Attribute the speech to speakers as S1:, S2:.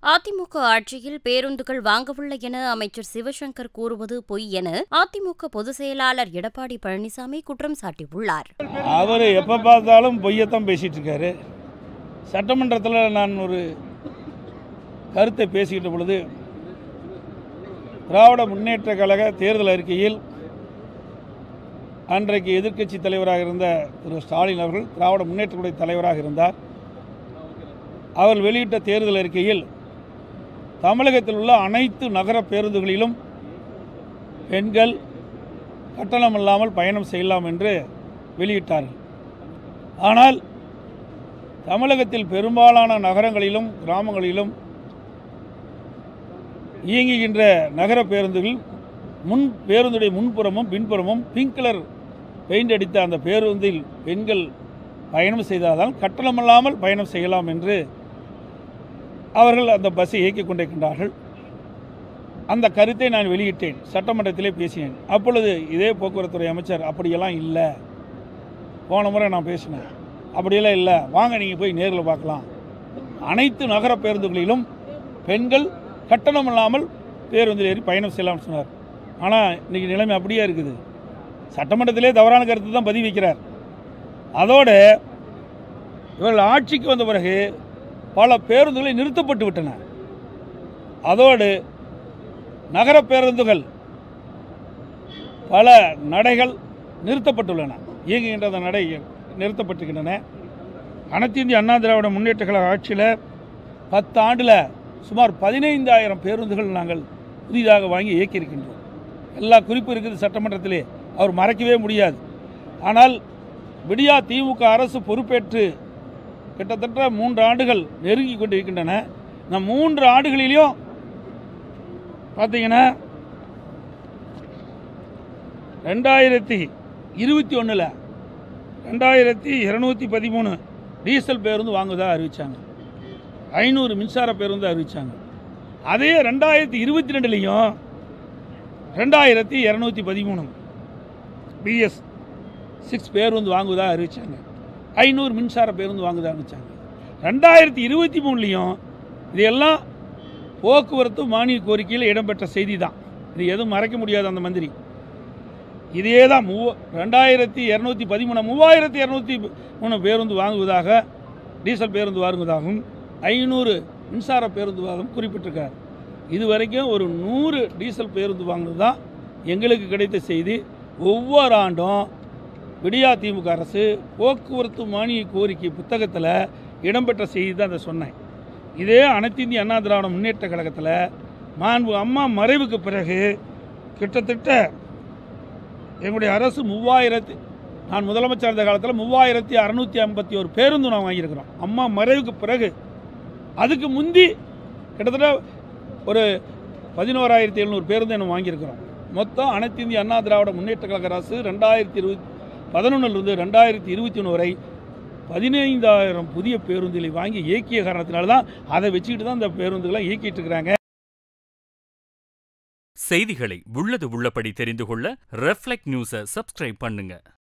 S1: அதிமுக ஆட்சியில் பேருந்துகள் வாங்கவில்லை என அமைச்சர் சிவசங்கர் கூறுவது பொய் என அதிமுக பொதுச் செயலாளர் எடப்பாடி பழனிசாமி குற்றம் சாட்டியுள்ளார்
S2: அவர் எப்போ பார்த்தாலும் பொய்யத்தான் பேசிகிட்டு இருக்காரு சட்டமன்றத்தில் நான் ஒரு கருத்தை பேசிக்கிட்ட பொழுது திராவிட முன்னேற்ற கழக தேர்தல் அறிக்கையில் அன்றைக்கு எதிர்க்கட்சி தலைவராக இருந்த திரு ஸ்டாலின் அவர்கள் திராவிட முன்னேற்ற கழக தலைவராக இருந்தார் அவர் வெளியிட்ட தேர்தல் அறிக்கையில் தமிழகத்தில் உள்ள அனைத்து நகர பேருந்துகளிலும் பெண்கள் கட்டணம் இல்லாமல் பயணம் செய்யலாம் என்று வெளியிட்டார்கள் ஆனால் தமிழகத்தில் பெரும்பாலான நகரங்களிலும் கிராமங்களிலும் இயங்குகின்ற நகர பேருந்துகள் முன் பேருந்துடைய முன்புறமும் பின்புறமும் பிங்க் கலர் பெயிண்ட் அடித்த அந்த பேருந்தில் பெண்கள் பயணம் செய்தால்தான் கட்டணமில்லாமல் பயணம் செய்யலாம் என்று அவர்கள் அந்த பஸ்ஸை இயக்கிக் கொண்டிருக்கின்றார்கள் அந்த கருத்தை நான் வெளியிட்டேன் சட்டமன்றத்திலே பேசினேன் அப்பொழுது இதே போக்குவரத்துறை அமைச்சர் அப்படியெல்லாம் இல்லை போன முறை நான் பேசினேன் அப்படியெல்லாம் இல்லை வாங்க நீங்கள் போய் நேரில் பார்க்கலாம் அனைத்து நகர பேருந்துகளிலும் பெண்கள் கட்டணம் இல்லாமல் பேருந்தில் ஏறி பயணம் செய்யலாம்னு சொன்னார் ஆனால் இன்றைக்கி நிலைமை அப்படியே இருக்குது சட்டமன்றத்திலே தவறான கருத்து தான் பதிவு வைக்கிறார் அதோடு இவர்கள் ஆட்சிக்கு வந்த பிறகு பல பேருந்துகளை நிறுத்தப்பட்டு விட்டன அதோடு நகர பேருந்துகள் பல நடைகள் நிறுத்தப்பட்டுள்ளன இயங்குகின்ற அந்த நடை நிறுத்தப்பட்டிருக்கின்றன அனைத்து இந்திய அண்ணா திராவிட முன்னேற்ற கழக ஆட்சியில் பத்து ஆண்டில் சுமார் பதினைந்தாயிரம் பேருந்துகள் நாங்கள் புதிதாக வாங்கி இயக்கியிருக்கின்றோம் எல்லா குறிப்பு இருக்குது சட்டமன்றத்திலே அவர் மறைக்கவே முடியாது ஆனால் விடியா திமுக அரசு பொறுப்பேற்று கிட்டத்தட்ட மூன்று ஆண்டுகள் நெருங்கி கொண்டிருக்கின்றன இந்த மூன்று ஆண்டுகளிலும் பார்த்தீங்கன்னா ரெண்டாயிரத்தி இருபத்தி ஒன்றில் ரெண்டாயிரத்தி இரநூத்தி பதிமூணு டீசல் பேருந்து வாங்குவதாக அறிவித்தாங்க ஐநூறு மின்சார பேருந்து அறிவித்தாங்க அதே ரெண்டாயிரத்தி இருபத்தி ரெண்டுலேயும் ரெண்டாயிரத்தி இரநூத்தி பதிமூணு பிஎஸ் சிக்ஸ் பேருந்து வாங்குவதாக அறிவித்தாங்க ஐநூறு மின்சார பேருந்து வாங்குதா ஆரம்பித்தாங்க ரெண்டாயிரத்தி இருபத்தி மூணுலேயும் இதெல்லாம் போக்குவரத்து மானிய கோரிக்கையில் இடம்பெற்ற செய்தி தான் இது எதுவும் மறைக்க முடியாது அந்த மந்திரி இதே தான் மூ ரெண்டாயிரத்தி இரநூத்தி பதிமூணு மூவாயிரத்தி இரநூத்தி மூணு பேருந்து வாங்குவதாக டீசல் பேருந்து வாங்குவதாகவும் ஐநூறு மின்சார பேருந்து வாங்கும் குறிப்பிட்டிருக்கார் இது வரைக்கும் ஒரு நூறு டீசல் பேருந்து வாங்கினது தான் எங்களுக்கு கிடைத்த செய்தி ஒவ்வொரு ஆண்டும் விடியா திமுக அரசு போக்குவரத்து மானிய கோரிக்கை புத்தகத்தில் இடம்பெற்ற செய்தி தான் அதை சொன்னேன் இதே அனைத்து இந்திய அண்ணா திராவிட முன்னேற்ற கழகத்தில் மாண்பு அம்மா மறைவுக்கு பிறகு கிட்டத்தட்ட எங்களுடைய அரசு மூவாயிரத்தி நான் முதலமைச்சர் இருந்த காலத்தில் மூவாயிரத்தி அறநூற்றி ஐம்பத்தி ஒரு பேருந்து நான் வாங்கியிருக்கிறோம் அம்மா மறைவுக்கு பிறகு அதுக்கு முந்தி கிட்டத்தட்ட ஒரு பதினோராயிரத்தி எழுநூறு பேருந்து நம்ம வாங்கியிருக்கிறோம் மொத்தம் அனைத்து இந்திய அண்ணா திராவிட முன்னேற்ற கழக அரசு ரெண்டாயிரத்தி இருபத்தி பதினொன்றிலிருந்து ரெண்டாயிரத்தி இருபத்தி ஒன்று வரை பதினைந்தாயிரம் புதிய பேருந்துகளை வாங்கி இயக்கிய காரணத்தினால தான் அதை வச்சுக்கிட்டு தான் இந்த பேருந்துகளை இயக்கிட்டு இருக்கிறாங்க
S3: செய்திகளை உள்ளது உள்ளபடி தெரிந்து கொள்ள ரெஃப்ளெக்ட் நியூஸை சப்ஸ்கிரைப் பண்ணுங்க